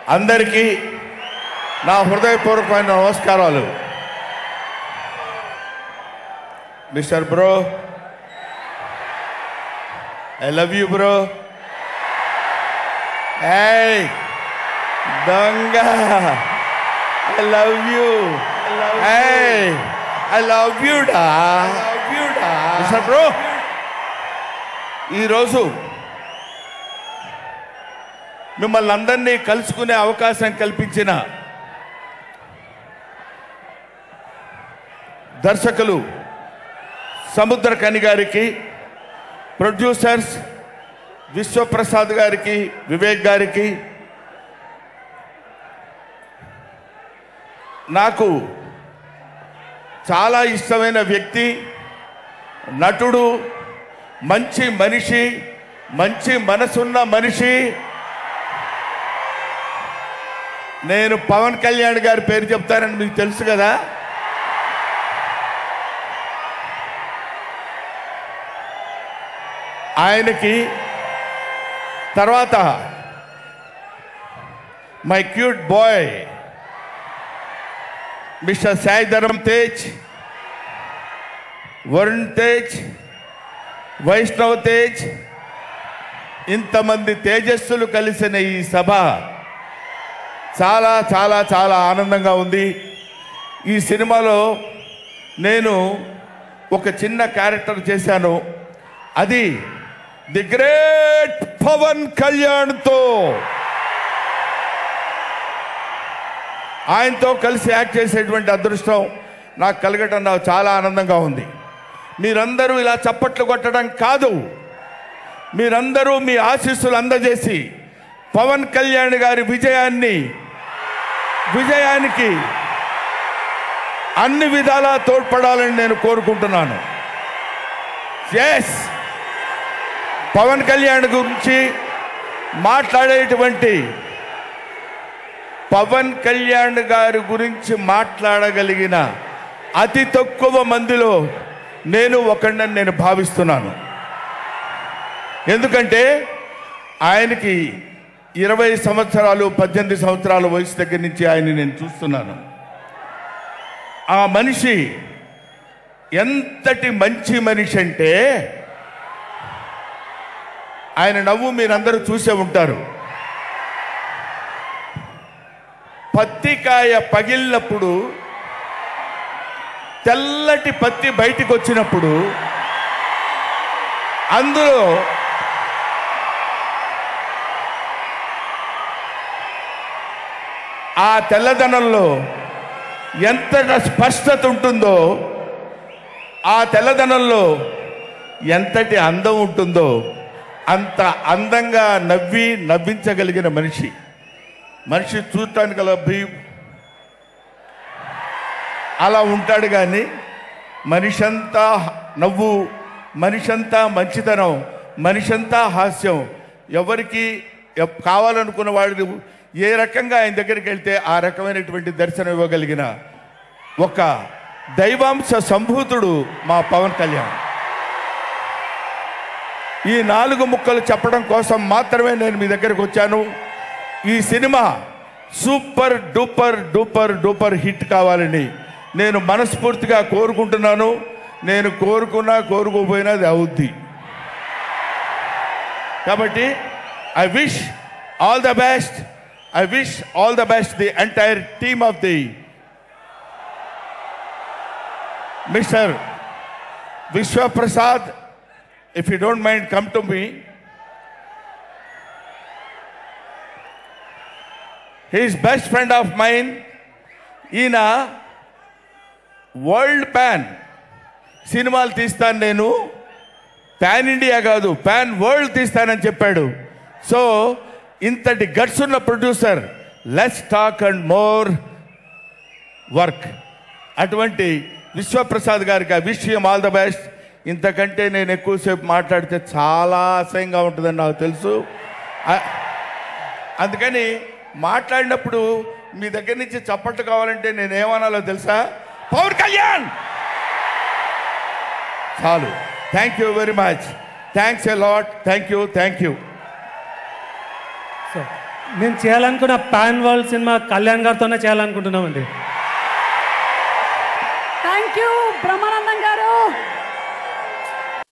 అందరికీ నా హృదయపూర్వకమైన నమస్కారాలు mister bro I love you bro ఏయ్ దొంగ ఐ లవ్ యూ ఏయ్ ఐ లవ్ యూ డా మిస్టర్ బ్రో ఈరోజు మిమ్మల్ని అందరినీ కలుసుకునే అవకాశం కల్పించిన దర్శకులు సముద్ర కని గారికి ప్రొడ్యూసర్స్ విశ్వప్రసాద్ గారికి వివేక్ గారికి నాకు చాలా ఇష్టమైన వ్యక్తి నటుడు మంచి మనిషి మంచి మనసున్న మనిషి నేను పవన్ కళ్యాణ్ గారి పేరు చెప్తానని మీకు తెలుసు కదా ఆయనకి తర్వాత my cute boy mister Sai Dharam Tej Varun Tej Vaishnav Tej ఇంతమంది తేజస్సులు కలిసిన ఈ సభ చాలా చాలా చాలా ఆనందంగా ఉంది ఈ సినిమాలో నేను ఒక చిన్న క్యారెక్టర్ చేశాను అది ది గ్రేట్ పవన్ కళ్యాణ్తో ఆయనతో కలిసి యాక్ట్ చేసేటువంటి అదృష్టం నాకు కలగటం నాకు చాలా ఆనందంగా ఉంది మీరందరూ ఇలా చప్పట్లు కొట్టడం కాదు మీరందరూ మీ ఆశీస్సులు అందజేసి పవన్ కళ్యాణ్ గారి విజయాన్ని విజయానికి అన్ని విధాలా తోడ్పడాలని నేను కోరుకుంటున్నాను ఎస్ పవన్ కళ్యాణ్ గురించి మాట్లాడేటువంటి పవన్ కళ్యాణ్ గారి గురించి మాట్లాడగలిగిన అతి తక్కువ మందిలో నేను ఒకడిని నేను భావిస్తున్నాను ఎందుకంటే ఆయనకి ఇరవై సంవత్సరాలు పద్దెనిమిది సంవత్సరాల వయసు దగ్గర నుంచి ఆయన నేను చూస్తున్నాను ఆ మనిషి ఎంతటి మంచి మనిషి అంటే ఆయన నవ్వు మీరందరూ చూసే ఉంటారు పత్తికాయ పగిలినప్పుడు తెల్లటి పత్తి బయటికి వచ్చినప్పుడు అందులో ఆ తెల్లదనంలో ఎంత స్పష్టత ఉంటుందో ఆ తెల్లదనంలో ఎంతటి అందం ఉంటుందో అంత అందంగా నవ్వి నవ్వించగలిగిన మనిషి మనిషి చూడటానికి అలా భీ అలా ఉంటాడు కానీ మనిషంతా నవ్వు మనిషంతా మంచితనం మనిషంతా హాస్యం ఎవరికి ఎప్- కావాలనుకున్న వాడు ఏ రకంగా ఆయన దగ్గరికి వెళ్తే ఆ రకమైనటువంటి దర్శనం ఇవ్వగలిగిన ఒక దైవాంశ సంభూతుడు మా పవన్ కళ్యాణ్ ఈ నాలుగు ముక్కలు చెప్పడం కోసం మాత్రమే నేను మీ దగ్గరకు వచ్చాను ఈ cinema super duper duper duper hit కావాలని నేను మనస్ఫూర్తిగా కోరుకుంటున్నాను నేను కోరుకున్నా కోరుకోపోయినా అది అవుద్ది కాబట్టి I wish all the best I wish all the best the entire team of the mister Vishwaprasad if you don't mind, come to me. He is best friend of mine. ఈయన వరల్డ్ ప్యాన్ సినిమాలు తీస్తాను నేను pan India కాదు pan world తీస్తానని చెప్పాడు so ఇంతటి guts ఉన్న producer less talk and more work అటువంటి విశ్వప్రసాద్ గారికి ఆ విషయం ఆల్ ద బెస్ట్ ఇంతకంటే నేను ఎక్కువసేపు మాట్లాడితే చాలా అసహ్యంగా ఉంటుందని నాకు తెలుసు ఆ- అందుకని మాట్లాడినప్పుడు మీ దగ్గర నుంచి చప్పట్లు కావాలంటే నేను ఏమనాలో తెలుసా పవన్ కళ్యాణ్ చాలు thank you very much thanks a lot thank you thank you మేము చేయాలనుకున్న పాన్ వరల్డ్ సినిమా కళ్యాణ్ గారితోనే చేయాలనుకుంటున్నామండి థ్యాంక్ యూ బ్రహ్మానందం గారు